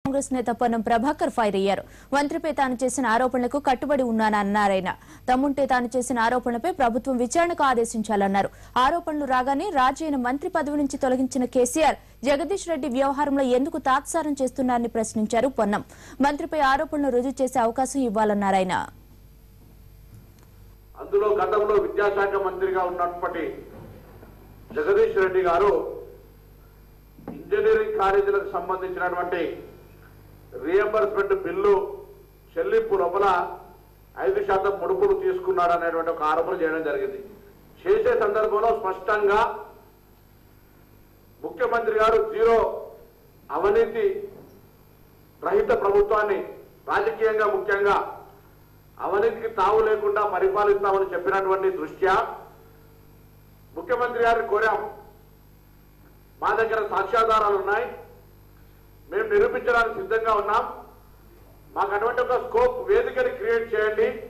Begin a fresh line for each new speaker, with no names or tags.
కాంగ్రెస్ నేత పొన్నం ప్రభాకర్ ఫైర్ అయ్యారు మంత్రిపై తాను చేసిన ఆరోపణలకు కట్టుబడి ఉన్నానన్నారాయన తమ్ముంటే తాను చేసిన ఆరోపణలపై ప్రభుత్వం విచారణకు ఆదేశించాలన్నారు ఆరోపణలు రాగానే రాజీ అయిన మంత్రి పదవి నుంచి తొలగించిన కేసీఆర్ జగదీష్ రెడ్డి వ్యవహారంలో ఎందుకు తాత్సారం చేస్తున్నారని ప్రశ్నించారు పొన్నం మంత్రిపై ఆరోపణలు రుజువు చేసే అవకాశం ఇవ్వాలన్నారాయన
అందులో గతంలో విద్యాశాఖ మంత్రిగా ఉన్నప్పటి జగదీష్ రెడ్డి గారు ఇంజనీరింగ్ కాలేజీలకు సంబంధించినటువంటి రియంబర్స్మెంట్ బిల్లు చెల్లింపు లోపల ఐదు శాతం ముడుపులు తీసుకున్నాడు అనేటువంటి ఒక ఆరోపణ చేయడం జరిగింది చేసే సందర్భంలో స్పష్టంగా ముఖ్యమంత్రి గారు జీరో అవినీతి రహిత ప్రభుత్వాన్ని రాజకీయంగా ముఖ్యంగా అవినీతికి తావు లేకుండా పరిపాలిస్తామని చెప్పినటువంటి దృష్ట్యా ముఖ్యమంత్రి గారిని కోరాం మా దగ్గర సాక్ష్యాధారాలు ఉన్నాయి మేము నిరూపించడానికి సిద్ధంగా ఉన్నాం మాకు అటువంటి ఒక స్కోప్ వేదికని క్రియేట్ చేయండి